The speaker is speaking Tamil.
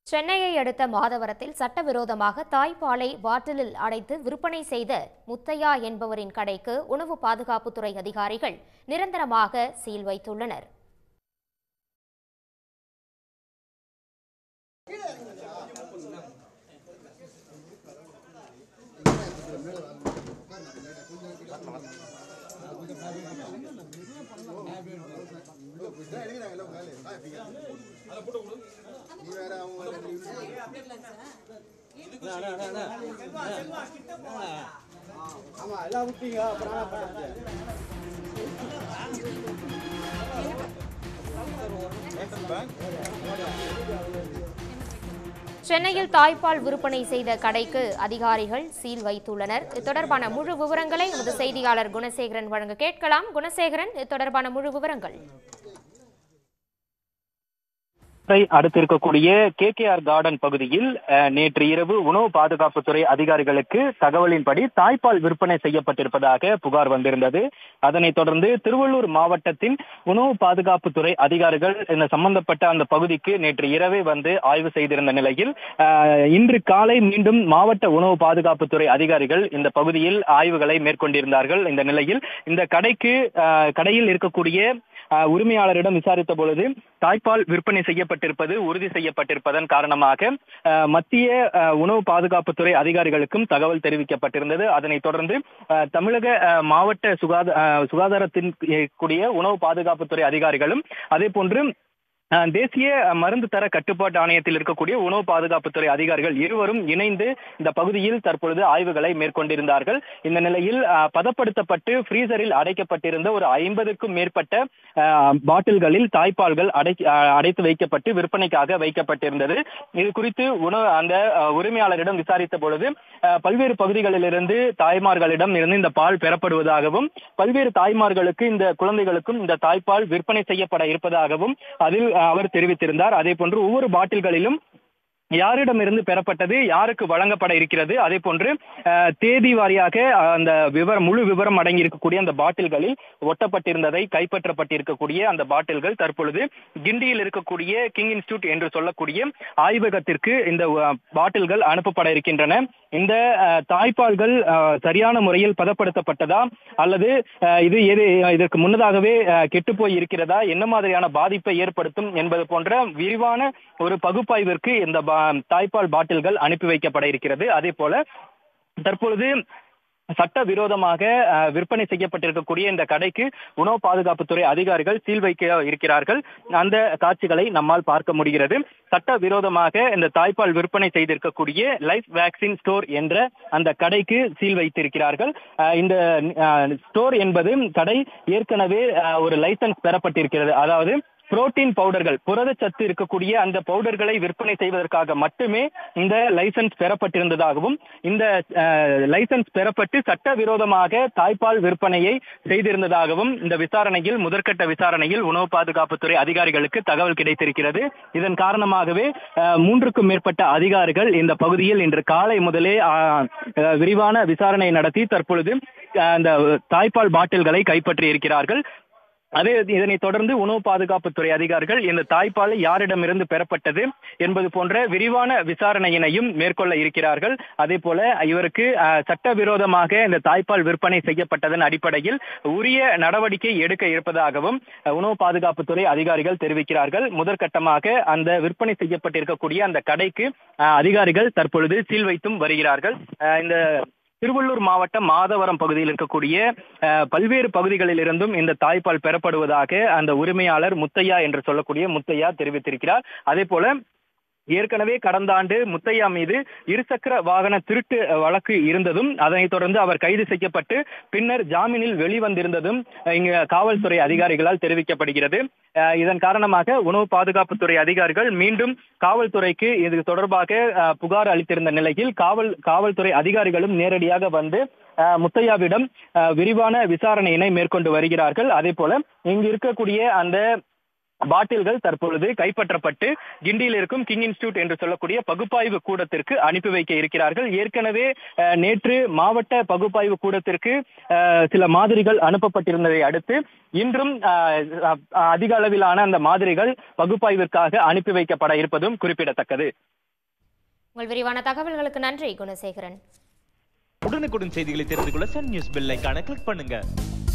சென்னையை அடுத்த மாதவரத்தில் சட்டவிரோதமாக தாய்ப்பாலை பாட்டிலில் அடைத்து விற்பனை செய்த முத்தையா என்பவரின் கடைக்கு உணவு பாதுகாப்புத்துறை அதிகாரிகள் நிரந்தரமாக சீல் வைத்துள்ளனர் ஆமா எல்லாம் விட்டீங்க அப்புறம் ஆனா பண்ணாது. சென்னையில் தாய்ப்பால் விற்பனை செய்த கடைக்கு அதிகாரிகள் சீல் வைத்துள்ளனர் இது தொடர்பான முழு விவரங்களை எமது செய்தியாளர் குணசேகரன் வழங்க கேட்கலாம் குணசேகரன் இது தொடர்பான முழு விவரங்கள் ை அடுத்து இருக்கக்கூடிய கே கே ஆர் கார்டன் பகுதியில் அஹ், நேற்று இரவு உணவு பாதுகாப்புத்துறை அதிகாரிகளுக்கு தகவலின்படி தாய்ப்பால் விற்பனை செய்யப்பட்டிருப்பதாக புகார் வந்திருந்தது அதனைத் தொடர்ந்து திருவள்ளூர் மாவட்டத்தின் உணவு பாதுகாப்புத்துறை அதிகாரிகள் இந்த சம்பந்தப்பட்ட அந்த பகுதிக்கு நேற்று இரவே வந்து ஆய்வு செய்திருந்த நிலையில் அஹ், இன்று காலை மீண்டும் மாவட்ட உணவு பாதுகாப்புத்துறை அதிகாரிகள் இந்த பகுதியில் ஆய்வுகளை மேற்கொண்டிருந்தார்கள் இந்த நிலையில் இந்த கடைக்கு அஹ், கடையில் இருக்கக்கூடிய அஹ், உரிமையாளரிடம் விசாரித்த பொழுது தாய்ப்பால் விற்பனை செய்யப்பட்டிருப்பது உறுதி செய்யப்பட்டிருப்பதன் காரணமாக அஹ், மத்திய அஹ், உணவு பாதுகாப்புத்துறை அதிகாரிகளுக்கும் தகவல் தெரிவிக்கப்பட்டிருந்தது அதனைத் தொடர்ந்து அஹ், தமிழக அஹ், மாவட்ட சுகாதார அஹ், சுகாதாரத்தின் கூடிய உணவு பாதுகாப்புத்துறை அதிகாரிகளும் அதே போன்று அஹ், தேசிய அஹ், மருந்து தர கட்டுப்பாட்டு ஆணையத்தில் இருக்கக்கூடிய உணவு பாதுகாப்புத்துறை அதிகாரிகள் இருவரும் இணைந்து இந்த பகுதியில் தற்பொழுது ஆய்வுகளை மேற்கொண்டிருந்தார்கள் இந்த நிலையில் அஹ், பதப்படுத்தப்பட்டு ஃப்ரீசரில் அடைக்கப்பட்டிருந்த ஒரு ஐம்பதுக்கும் மேற்பட்ட அஹ், பாட்டில்களில் தாய்ப்பால்கள் அடை அஹ், அடைத்து வைக்கப்பட்டு விற்பனைக்காக வைக்கப்பட்டிருந்தது இது குறித்து உணவு அந்த அஹ், உரிமையாளரிடம் விசாரித்த பொழுது அஹ், பல்வேறு பகுதிகளிலிருந்து தாய்மார்களிடம் இருந்து இந்த பால் பெறப்படுவதாகவும் பல்வேறு தாய்மார்களுக்கு இந்த குழந்தைகளுக்கும் இந்த தாய்ப்பால் விற்பனை செய்யப்பட இருப்பதாகவும் அதில் அஹ், அவர் தெரிவித்திருந்தார் அதே போன்று ஒவ்வொரு பாட்டில்களிலும் யாரிடமிருந்து பெறப்பட்டது யாருக்கு வழங்கப்பட இருக்கிறது அதே போன்று அஹ், தேதி வாரியாக அஹ், அந்த விவரம் முழு விவரம் அடங்கி இருக்கக்கூடிய அந்த பாட்டில்களில் ஒட்டப்பட்டிருந்ததை கைப்பற்றப்பட்டிருக்கக்கூடிய அந்த பாட்டில்கள் தற்பொழுது கிண்டியில் இருக்கக்கூடிய கிங் இன்ஸ்டியூட் என்று சொல்லக்கூடிய ஆய்வகத்திற்கு இந்த அஹ், பாட்டில்கள் அனுப்பப்பட இருக்கின்றன இந்த அஹ், தாய்ப்பால்கள் அஹ், சரியான முறையில் பதப்படுத்தப்பட்டதா அல்லது அஹ், இது எது இதற்கு முன்னதாகவே கெட்டு போய் இருக்கிறதா என்ன மாதிரியான பாதிப்பை ஏற்படுத்தும் என்பது போன்ற விரிவான ஒரு பகுப்பாய்விற்கு இந்த பா- தாய்ப்பால் பாட்டில்கள் அனுப்பி வைக்கப்பட இருக்கிறது அதே போல தற்பொழுது சட்டவிரோதமாக அஹ், விற்பனை செய்யப்பட்டிருக்கக்கூடிய இந்த கடைக்கு உணவு பாதுகாப்புத்துறை அதிகாரிகள் சீல் வைக்க இருக்கிறார்கள் அந்த காட்சிகளை நம்மால் பார்க்க முடிகிறது சட்டவிரோதமாக இந்த தாய்ப்பால் விற்பனை செய்திருக்கக்கூடிய லைஃப் வேக்சின் ஸ்டோர் என்ற அந்த கடைக்கு சீல் வைத்திருக்கிறார்கள் அஹ், இந்த ஸ்டோர் என்பது கடை ஏற்கனவே அஹ், ஒரு லைசன்ஸ் பெறப்பட்டிருக்கிறது அதாவது புரோட்டீன் பவுடர்கள் புரதச்சத்து இருக்கக்கூடிய அந்த பவுடர்களை விற்பனை செய்வதற்காக மட்டுமே இந்த லைசன்ஸ் பெறப்பட்டிருந்ததாகவும் இந்த அஹ், லைசன்ஸ் பெறப்பட்டு சட்டவிரோதமாக தாய்ப்பால் விற்பனையை செய்திருந்ததாகவும் இந்த விசாரணையில் முதற்கட்ட விசாரணையில் உணவு பாதுகாப்புத்துறை அதிகாரிகளுக்கு தகவல் கிடைத்திருக்கிறது இதன் காரணமாகவே அஹ், மூன்றுக்கும் மேற்பட்ட அதிகாரிகள் இந்த பகுதியில் இன்று காலை முதலே அஹ், அஹ், விரிவான விசாரணை நடத்தி தற்பொழுது அஹ், அந்த தாய்ப்பால் பாட்டில்களை கைப்பற்றி இருக்கிறார்கள் அதே இதனைத் தொடர்ந்து உணவு பாதுகாப்புத்துறை அதிகாரிகள் இந்த தாய்ப்பால் யாரிடமிருந்து பெறப்பட்டது என்பது போன்ற விரிவான விசாரணையினையும் மேற்கொள்ள இருக்கிறார்கள் அதே போல இவருக்கு அஹ், சட்டவிரோதமாக இந்த தாய்ப்பால் விற்பனை செய்யப்பட்டதன் அடிப்படையில் உரிய நடவடிக்கை எடுக்க இருப்பதாகவும் அஹ், உணவு பாதுகாப்புத்துறை அதிகாரிகள் தெரிவிக்கிறார்கள் முதற்கட்டமாக அந்த விற்பனை செய்யப்பட்டிருக்கக்கூடிய அந்த கடைக்கு அஹ், அதிகாரிகள் தற்பொழுது சீல் வைத்தும் வருகிறார்கள் அஹ், இந்த திருவள்ளூர் மாவட்டம் மாதவரம் பகுதியில் இருக்கக்கூடிய அஹ், பல்வேறு பகுதிகளில் இருந்தும் இந்த தாய்ப்பால் பெறப்படுவதாக அந்த உரிமையாளர் முத்தையா என்று சொல்லக்கூடிய முத்தையா தெரிவித்திருக்கிறார் அதே போல ஏற்கனவே கடந்த ஆண்டு முத்தையா மீது இருசக்கர வாகன திருட்டு அஹ், வழக்கு இருந்ததும் அதனைத் தொடர்ந்து அவர் கைது செய்யப்பட்டு பின்னர் ஜாமீனில் வெளிவந்திருந்ததும் அஹ், இங்கு காவல்துறை அதிகாரிகளால் தெரிவிக்கப்படுகிறது அஹ், இதன் காரணமாக உணவு பாதுகாப்புத்துறை அதிகாரிகள் மீண்டும் காவல்துறைக்கு இது தொடர்பாக அஹ், புகார் அளித்திருந்த நிலையில் காவல் காவல்துறை அதிகாரிகளும் நேரடியாக வந்து அஹ், முத்தையாவிடம் அஹ், விரிவான விசாரணையினை மேற்கொண்டு வருகிறார்கள் அதே போல இங்கு இருக்கக்கூடிய அந்த பாட்டில்கள் தற்பொழுது கைப்பற்றப்பட்டு கிண்டியில் இருக்கும் கிங் இன்ஸ்டிடியூட் என்று சொல்லக்கூடிய பகுப்பாய்வு கூடத்திற்கு அனுப்பி வைக்க இருக்கிறார்கள் ஏற்கனவே அஹ், நேற்று மாவட்ட பகுப்பாய்வு கூடத்திற்கு அஹ், சில மாதிரிகள் அனுப்பப்பட்டிருந்ததை அடுத்து இன்றும் அஹ், அஹ், அதிக அளவிலான அந்த மாதிரிகள் பகுப்பாய்விற்காக அனுப்பி வைக்கப்பட இருப்பதும் குறிப்பிடத்தக்கது உங்கள் விரிவான தகவல்களுக்கு நன்றி குணசேகரன் உடனுக்குடன் செய்திகளை தெரிந்து கொள்ள சன் நியூஸ் பெல் ஐகானை கிளிக் பண்ணுங்க